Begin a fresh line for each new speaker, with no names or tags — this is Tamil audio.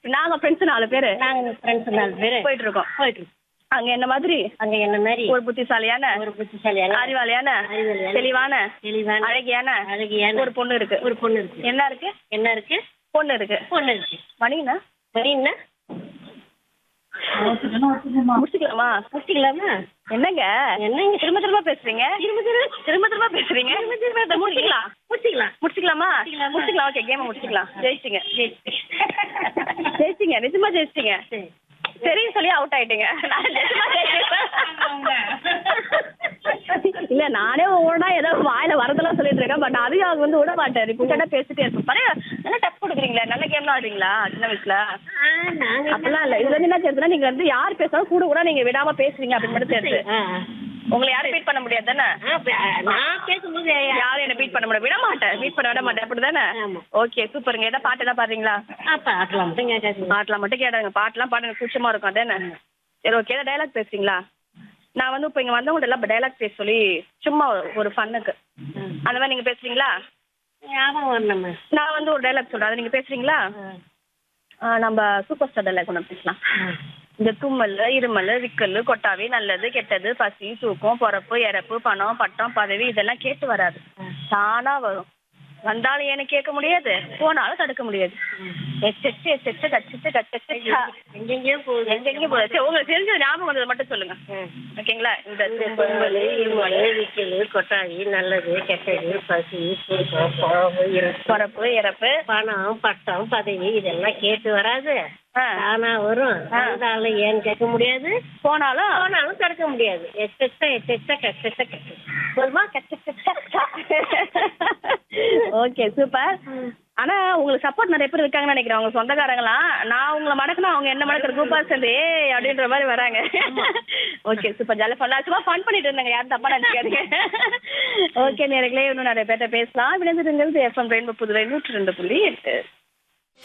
நாங்க ஃப்ரெண்ட்ஸ் நாலு பேரு
நாங்க ஃப்ரெண்ட்ஸ் நாலு பேரு
போயிட்டு இருக்கோம்
போயிட்டு இருக்கோம்.
அங்க என்ன மாதிரி
அங்க என்ன மாதிரி
ஒரு புத்திசாலியான
ஒரு புத்திசாலியான
அறிவாளியான
அறிவாளியான,
தெளிவான
தெளிவான
அழகியான
அழகியான
ஒரு பொண்ணு இருக்கு
ஒரு பொண்ணு இருக்கு
என்ன இருக்கு
என்ன இருக்கு
பொண்ணு இருக்கு
பொண்ணு இருக்கு
மணினா
மணி என்ன
முடிச்சுக்கலாமா
முடிச்சிக்கலாமா
என்னங்க
என்னங்க
திரும்ப திரும்ப பேசுறீங்க
திரும்ப திரும்ப
திரும்ப திரும்ப பேசுறீங்க முடிச்சுக்கலாம்
முடிச்சிக்கலாம்
முடிச்சுக்கலாமா
முடிச்சுக்கலாமா?
முடிச்சுக்கலாம் ஓகே கேம முடிச்சுக்கலாம் ஜெயிச்சிங்க ஜெயிச்சிங்க நிஜமா ஜெயிச்சிங்க
சரி
சரின்னு சொல்லி அவுட் ஆயிட்டீங்க நான் நிஜமா ஜெயிச்சிட்டேன். இல்ல நானே ஒவ்வொன்றா ஏதோ வாயில வரதெல்லாம் சொல்லிட்டு இருக்கேன் பட் அதையும் அவங்க வந்து விட மாட்டாரு இப்ப பேசிட்டே இருப்போம் பாரு நல்லா டப் கொடுக்குறீங்களா நல்ல கேம்லாம் ஆடுறீங்களா சின்ன வயசுல
ஆ, நாங்க
அப்படிலாம் இல்ல இது வந்து என்ன தெரியுதுன்னா நீங்க வந்து யார் பேசாலும் கூட கூட நீங்க விடாம பேசுறீங்க அப்படின்னு மட்டும் தெரியுது
ஆ,
உங்களை யாரும் பீட் பண்ண முடியாது தானே
ஆ, ப- நான் பேசும்போது
யாரும் என்ன பீட் பண்ண முடியாது விட மாட்டேன் பீட் பண்ண விட மாட்டேன் அப்படிதானே
ஆமா.
ஓகே சூப்பருங்க ஏதாவது பாட்டு ஏதாவது பாடுறீங்களா
அப்ப ஆக்கலாம் மட்டும் கேட்காது
பாட்டெல்லாம் மட்டும் கேட்டாங்க பாட்டெல்லாம் பாடுங்க கூச்சமா இருக்கும் அதானே சரி ஓகே ஏதாவது டைலாக் பேசுறீங்களா நான் வந்து இப்போ இங்க வந்தவங்க எல்லாம் டைலாக் பேச சொல்லி சும்மா ஒரு- ஒரு ஃபன்னுக்கு அந்த மாதிரி நீங்க பேசுறீங்களா
ஞாபகம் வரணுமா
நான் வந்து ஒரு டைலாக் சொல்றேன் அதை நீங்க பேசுறீங்களா ஆ, நம்ம சூப்பர் ஸ்டார் டைலாக் ஒன்று பேசலாம் இந்த தும்மல் இருமல் விக்கல் கொட்டாவி நல்லது கெட்டது பசி தூக்கம் பொறப்பு இறப்பு பணம் பட்டம் பதவி இதெல்லாம் கேட்டு வராது தானா வரும் வந்தாலும் ஏன்னு கேட்க முடியாது போனாலும் தடுக்க முடியாது எச்செச்சு எச்செச்சு கச்செச்சு கச்செச்சா
எங்கெங்கேயோ போகுது
எங்கெங்க போகுது சரி, உங்களுக்கு தெரிஞ்ச ஞாபகம் வந்ததை மட்டும் சொல்லுங்க ஓகேங்களா இந்த
பொங்கல் இருமல் விக்கல் கொட்டாவி நல்லது கெட்டது பசி தூக்கம் பாவம் இறப்பு
பொறப்பு இறப்பு
பணம் பட்டம் பதவி இதெல்லாம் கேட்டு வராது
ஆ.
தானா வரும் வந்தாலும் ஏன்னு கேட்க முடியாது
போனாலும்
போனாலும் தடுக்க முடியாது எச்செச்ச எச்செச்ச கச்செச்ச கச்செச்ச
சொல்லுமா ஓகே சூப்பர் ஆனா உங்களுக்கு சப்போர்ட் நிறைய பேர் இருக்காங்கன்னு நினைக்கிறேன் உங்க சொந்தக்காரங்களாம் நான் உங்களை மடக்குனா அவங்க என்ன மடக்குற குரூப்பா சேர்ந்து ஏய் அப்படின்ற மாதிரி வராங்க ஓகே சூப்பர் ஜாலியாக பண்ணலாம் சும்மா ஃபன் பண்ணிட்டு இருந்தாங்க யாரும் தப்பா நினைக்காதீங்க ஓகே நேரங்களே இன்னும் நிறைய பேர்ட்ட பேசலாம் விழுந்துருங்கிறது எஃப்எம் ரெயின்போ புதுவை நூற்றி ரெண்டு புள்ளி எட்டு